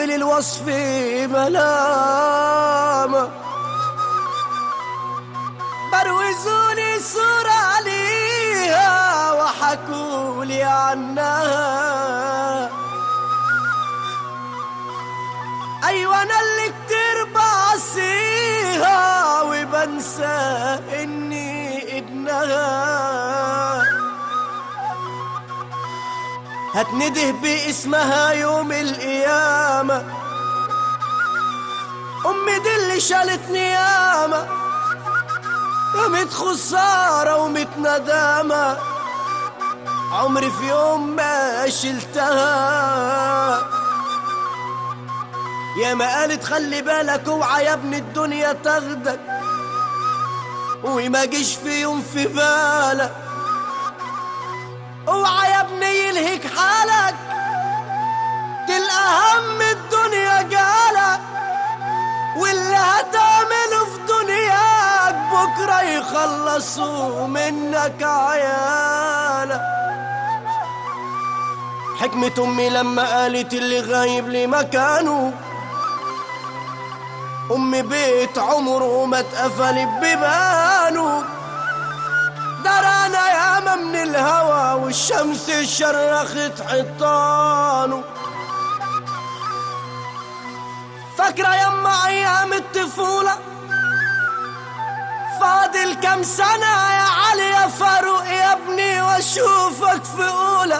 حول الوصف ملامة بروزوني صورة عليها وحكولي عنها أيوة أنا اللي كتير بعصيها وبنسى إني ابنها هتنده باسمها يوم القيامة أمي دي اللي شالتني ياما يا خسارة وميت ندامة عمري في يوم ما شلتها يا ما قالت خلي بالك اوعى يا ابن الدنيا تاخدك وما جيش في يوم في بالك اوعى يا ابني يلهك حالك تلقى هم الدنيا جالك واللي هتعمله في دنياك بكرة يخلصوا منك عيالك حكمة أمي لما قالت اللي غايب لي مكانه أمي بيت عمره ما اتقفل ببانه درانا ياما من الهوى والشمس شرخت حيطانه فاكرة يما أيام الطفولة فاضل كم سنة يا علي يا فاروق يا ابني واشوفك في أولى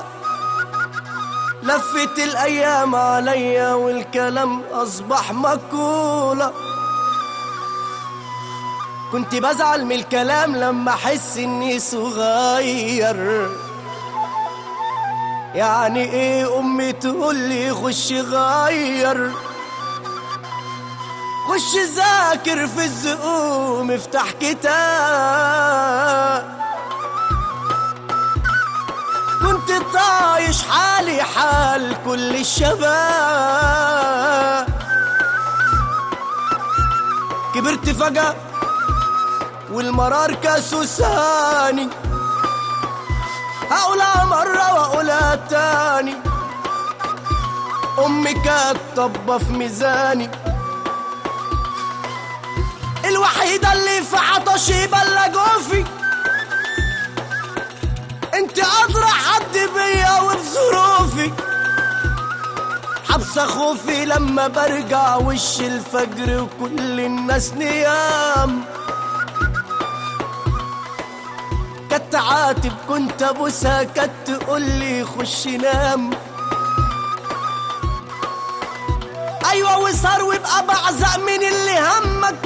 لفت الأيام عليا والكلام أصبح مقولة كنت بزعل من الكلام لما أحس إني صغير يعني إيه أمي تقول لي خش غير خش ذاكر في الزقوم افتح كتاب كنت طايش حالي حال كل الشباب كبرت فجأة والمرار كاسو ساني هقولها مرة وأقولها تاني أمي كانت طبة في ميزاني الوحيدة اللي في عطشي بلغوا في انت أدرى حد بيا وبظروفي حبسة خوفي لما برجع وش الفجر وكل الناس نيام كنت عاتب كنت ابوسها كانت تقولي خش نام ايوه وسهر وابقى بعزق من اللي همك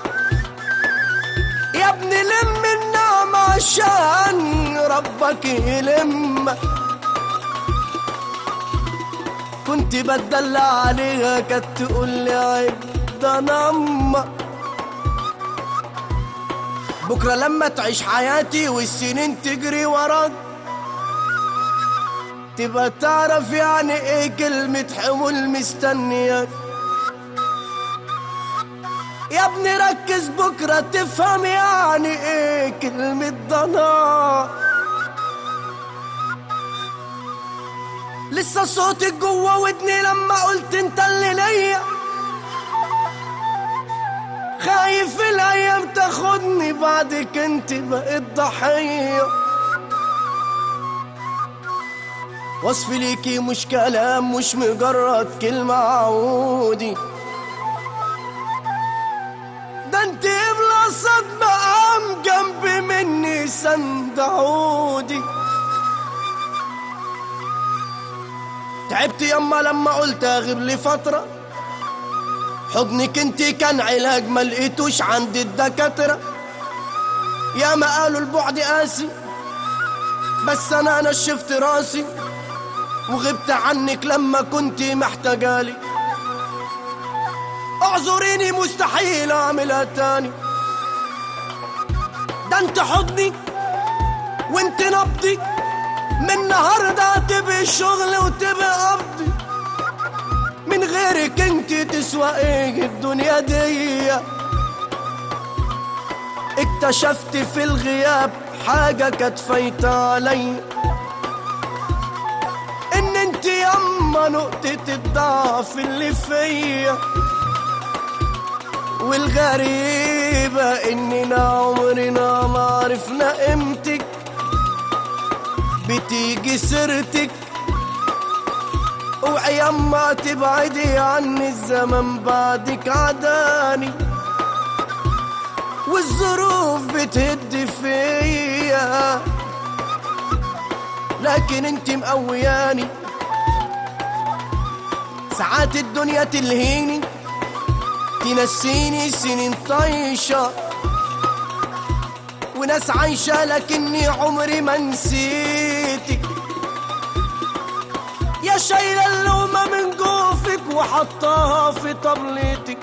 يا ابني لم النوم عشان ربك يلمك كنت بتدلع عليها كانت تقول لي عيب ده انا امك بكرة لما تعيش حياتي والسنين تجري وراك تبقى تعرف يعني ايه كلمة حمول مستنياك يا ابني ركز بكرة تفهم يعني ايه كلمة ضنا لسه صوتك جوه ودني لما قلت انت اللي ليا خايف الايام تاخدني بعدك انت بقيت ضحيه وصف ليكي مش كلام مش مجرد كلمة عودي ده انت بلا صدمة قام جنبي مني سند عودي تعبت يما لما قلت اغيب لي فترة حضنك انت كان علاج ما لقيتوش عند الدكاترة يا ما قالوا البعد قاسي بس انا نشفت راسي وغبت عنك لما كنت محتاجالي اعذريني مستحيل اعملها تاني ده انت حضني وانت نبضي من النهارده تبقي الشغل وتبقي قبضي من غيرك انت تسوى ايه الدنيا دي اكتشفت في الغياب حاجة كانت فايتة عليا ان انت يما يما نقطة الضعف اللي فيا والغريبة إننا عمرنا ما عرفنا قيمتك بتيجي سيرتك اوعي يما تبعدي عني الزمن بعدك عداني والظروف بتهد فيا لكن انت مقوياني ساعات الدنيا تلهيني تنسيني سنين طايشة وناس عايشة لكني عمري ما نسيتك يا شايلة اللومة من جوفك وحطاها في طبلتك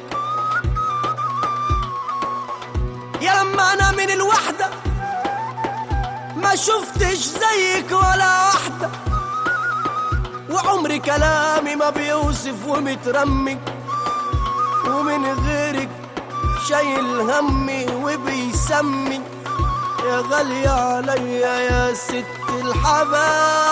يا لما انا من الوحدة ما شفتش زيك ولا واحدة وعمري كلامي ما بيوصف ومترمي ومن غيرك شايل همي وبيسمي يا غالية عليا يا ست الحبايب